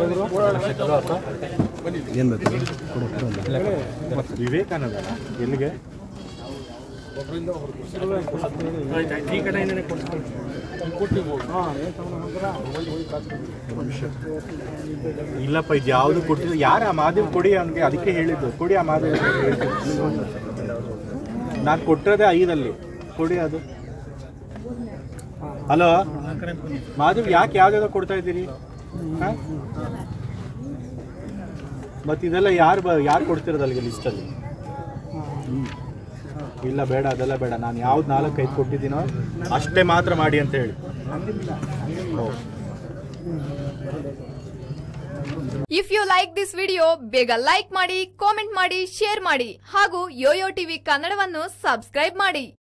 ಏನು ಬೇಕು ವಿವೇಕಾನಂದ ಎಲ್ಲಿಗೆ ಈ ಕಡೆಯಿಂದನೇ ಇಲ್ಲಪ್ಪ ಇದು ಯಾವುದು ಕೊಟ್ಟಿಲ್ಲ ಯಾರು ಆ ಮಾದೇವ್ ಕೊಡಿ ಅವನಿಗೆ ಅದಕ್ಕೆ ಹೇಳಿದ್ದು ಕೊಡಿ ಆ ಮಾದೇವ್ ನಾನು ಕೊಟ್ಟಿರೋದೇ ಐದಲ್ಲಿ ಕೊಡಿ ಅದು ಹಲೋ ಮಾದೇವ್ ಯಾಕೆ ಯಾವ್ದಾವ್ದೋ ಕೊಡ್ತಾ ಇದ್ದೀರಿ ಹಾ? ಮತ್ತೆ ಇದೆಲ್ಲ ಯಾರು ಬ ಯಾರು ಕೊಡ್ತಿರೋದು ಅಲ್ಲಿಗೆ ಲಿಸ್ಟಲ್ಲಿ ಇಲ್ಲ ಬೇಡ ಅದೆಲ್ಲ ಬೇಡ ನಾನು ಯಾವ್ದು ನಾಲ್ಕು ಐದು ಕೊಟ್ಟಿದ್ದೀನೋ ಅಷ್ಟೇ ಮಾತ್ರ ಮಾಡಿ ಅಂತ ಹೇಳಿ ಹೌದು if you like this video ಬೇಗ ಲೈಕ್ ಮಾಡಿ ಕಾಮೆಂಟ್ ಮಾಡಿ ಶೇರ್ ಮಾಡಿ ಹಾಗೂ ಯೋಯೋ ಟಿವಿ ಕನ್ನಡವನ್ನು ಸಬ್ಸ್ಕ್ರೈಬ್ ಮಾಡಿ